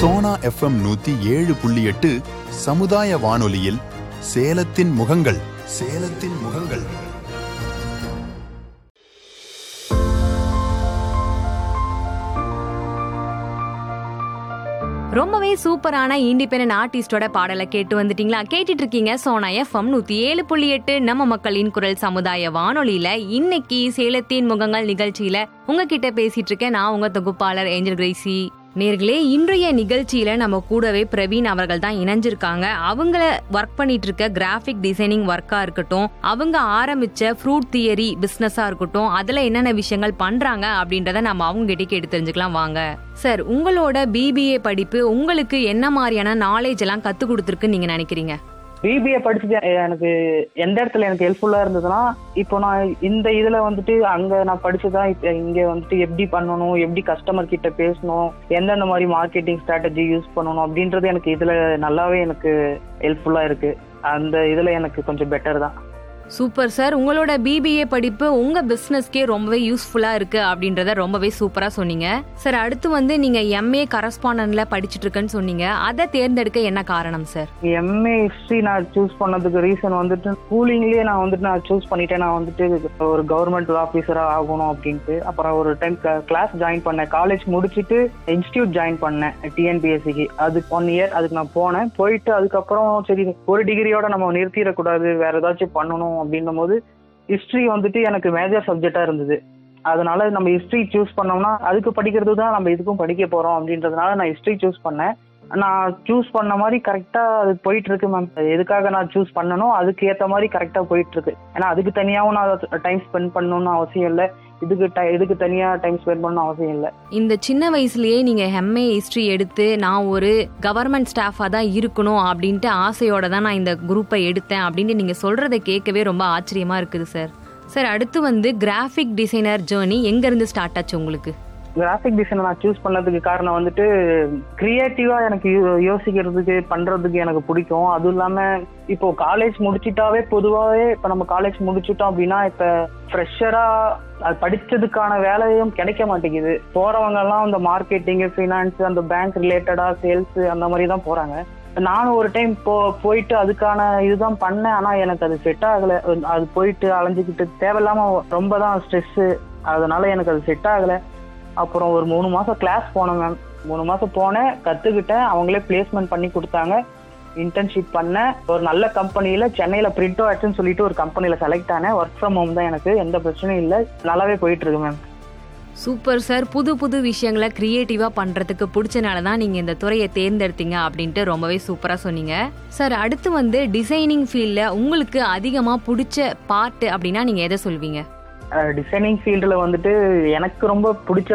Sona FM நூத்தி ஏழு புள்ளி எட்டு சமுதாய வானொலியில் சேலத்தின் முகங்கள் சேலத்தின் முகங்கள் ரொம்பவே சூப்பரான இண்டிபெண்டன்ட் ஆர்டிஸ்டோட பாடலை கேட்டு வந்துட்டீங்களா கேட்டுட்டு இருக்கீங்க சோனா எஃப்எம் நூத்தி ஏழு புள்ளி எட்டு நம்ம மக்களின் குரல் சமுதாய வானொலியில இன்னைக்கு சேலத்தின் முகங்கள் நிகழ்ச்சியில உங்ககிட்ட பேசிட்டு இருக்கேன் நான் உங்க தொகுப்பாளர் ஏஞ்சல் கிரேசி நேர்களே இன்றைய நிகழ்ச்சியில நம்ம கூடவே பிரவீன் அவர்கள் தான் இணைஞ்சிருக்காங்க அவங்கள ஒர்க் பண்ணிட்டு இருக்க கிராஃபிக் டிசைனிங் ஒர்க்கா இருக்கட்டும் அவங்க ஆரம்பிச்ச ஃப்ரூட் தியரி பிசினஸா இருக்கட்டும் அதுல என்னென்ன விஷயங்கள் பண்றாங்க அப்படின்றத நம்ம அவங்க கிட்ட கேட்டு தெரிஞ்சுக்கலாம் வாங்க சார் உங்களோட பிபிஏ படிப்பு உங்களுக்கு என்ன மாதிரியான நாலேஜ் எல்லாம் கத்து கொடுத்துருக்குன்னு நீங்க நினைக்கிறீங்க பிபிஏ படிச்சது எனக்கு எந்த இடத்துல எனக்கு ஹெல்ப்ஃபுல்லா இருந்ததுன்னா இப்போ நான் இந்த இதுல வந்துட்டு அங்க நான் படிச்சதா இப்ப இங்க வந்துட்டு எப்படி பண்ணணும் எப்படி கஸ்டமர் கிட்ட பேசணும் எந்தெந்த மாதிரி மார்க்கெட்டிங் ஸ்ட்ராட்டஜி யூஸ் பண்ணணும் அப்படின்றது எனக்கு இதுல நல்லாவே எனக்கு ஹெல்ப்ஃபுல்லா இருக்கு அந்த இதுல எனக்கு கொஞ்சம் பெட்டர் தான் சூப்பர் சார் உங்களோட பிபிஏ படிப்பு உங்க பிசினஸ்க்கே ரொம்பவே யூஸ்ஃபுல்லா இருக்கு அப்படின்றத ரொம்பவே சூப்பரா சொன்னீங்க சார் அடுத்து வந்து நீங்க எம்ஏ கரஸ்பாண்டன்ட்ல படிச்சிட்டு இருக்கேன்னு சொன்னீங்க அதை தேர்ந்தெடுக்க என்ன காரணம் சார் எம்ஏ ஹிஸ்டரி நான் சூஸ் பண்ணதுக்கு ரீசன் வந்துட்டு ஸ்கூலிங்லயே நான் வந்துட்டு நான் சூஸ் பண்ணிட்டேன் நான் வந்துட்டு ஒரு கவர்மெண்ட் ஆஃபீஸரா ஆகணும் அப்படின்ட்டு அப்புறம் ஒரு டைம் கிளாஸ் ஜாயின் பண்ணேன் காலேஜ் முடிச்சுட்டு இன்ஸ்டியூட் ஜாயின் பண்ணேன் டிஎன்பிஎஸ்சிக்கு அதுக்கு ஒன் இயர் அதுக்கு நான் போனேன் போயிட்டு அதுக்கப்புறம் சரி ஒரு டிகிரியோட நம்ம நிறுத்திடக்கூடாது வேற ஏதாச்சும் பண்ணணும் அப்படின்னும் போது ஹிஸ்டரி வந்துட்டு எனக்கு மேஜர் சப்ஜெக்டா இருந்தது அதனால நம்ம ஹிஸ்டரி சூஸ் பண்ணோம்னா அதுக்கு படிக்கிறது தான் நம்ம இதுக்கும் படிக்க போறோம் அப்படின்றதுனால நான் ஹிஸ்டரி சூஸ் பண்ணேன் நான் சூஸ் பண்ண மாதிரி கரெக்டா அது போயிட்டு இருக்கு மேம் எதுக்காக நான் சூஸ் பண்ணணும் அதுக்கு ஏத்த மாதிரி கரெக்டா போயிட்டு இருக்கு ஏன்னா அதுக்கு தனியாவும் நான் டைம் ஸ்பெண்ட் பண்ணணும்னு அவசியம் இல்லை இதுக்கு ti- இதுக்கு தனியா டைம் ஸ்பெண்ட் பண்ணணும் அவசியம் இல்லை இந்த சின்ன வயசுலயே நீங்க எம்ஏ ஹிஸ்டரி எடுத்து நான் ஒரு கவர்மெண்ட் ஸ்டாஃபா தான் இருக்கணும் அப்படின்ட்டு ஆசையோட தான் நான் இந்த குரூப்பை எடுத்தேன் அப்படின்ட்டு நீங்க சொல்றதை கேட்கவே ரொம்ப ஆச்சரியமா இருக்குது சார் சார் அடுத்து வந்து கிராஃபிக் டிசைனர் ஜேர்னி எங்க இருந்து ஸ்டார்ட் ஆச்சு உங்களுக்கு கிராஃபிக் டிசைனை நான் சூஸ் பண்ணதுக்கு காரணம் வந்துட்டு கிரியேட்டிவா எனக்கு யோ- யோசிக்கிறதுக்கு பண்றதுக்கு எனக்கு பிடிக்கும் அதுவும் இல்லாம இப்போ காலேஜ் முடிச்சிட்டாவே பொதுவாகவே இப்போ நம்ம காலேஜ் முடிச்சிட்டோம் அப்படின்னா இப்போ ஃப்ரெஷரா அது படிச்சதுக்கான வேலையும் கிடைக்க மாட்டேங்குது போறவங்க எல்லாம் இந்த மார்க்கெட்டிங் ஃபினான்ஸ் அந்த பேங்க் ரிலேட்டடா சேல்ஸ் அந்த மாதிரி தான் போறாங்க நானும் ஒரு டைம் போ போயிட்டு அதுக்கான இதுதான் பண்ணேன் ஆனா எனக்கு அது செட் ஆகல அது போயிட்டு அலைஞ்சுக்கிட்டு தேவையில்லாம ரொம்ப தான் ஸ்ட்ரெஸ் அதனால எனக்கு அது செட் ஆகல அப்புறம் ஒரு மூணு மாசம் கிளாஸ் போனேன் மேம் மூணு மாசம் போனேன் கத்துக்கிட்டேன் அவங்களே பிளேஸ்மெண்ட் பண்ணி கொடுத்தாங்க இன்டர்ன்ஷிப் பண்ணேன் ஒரு நல்ல கம்பெனியில சென்னையில பிரிண்டோ ஆட்ஸ்னு சொல்லிட்டு ஒரு கம்பெனில செலக்ட் ஆனேன் ஒர்க் ஃப்ரம் ஹோம் தான் எனக்கு எந்த பிரச்சனையும் இல்லை நல்லாவே போயிட்டு இருக்கு மேம் சூப்பர் சார் புது புது விஷயங்களை கிரியேட்டிவா பண்றதுக்கு பிடிச்சனால தான் நீங்க இந்த துறையை தேர்ந்தெடுத்தீங்க அப்படின்ட்டு ரொம்பவே சூப்பரா சொன்னீங்க சார் அடுத்து வந்து டிசைனிங் ஃபீல்ட்ல உங்களுக்கு அதிகமா பிடிச்ச பார்ட் அப்படின்னா நீங்க எதை சொல்வீங்க டிசைனிங் ஃபீல்டில் வந்துட்டு எனக்கு ரொம்ப பிடிச்ச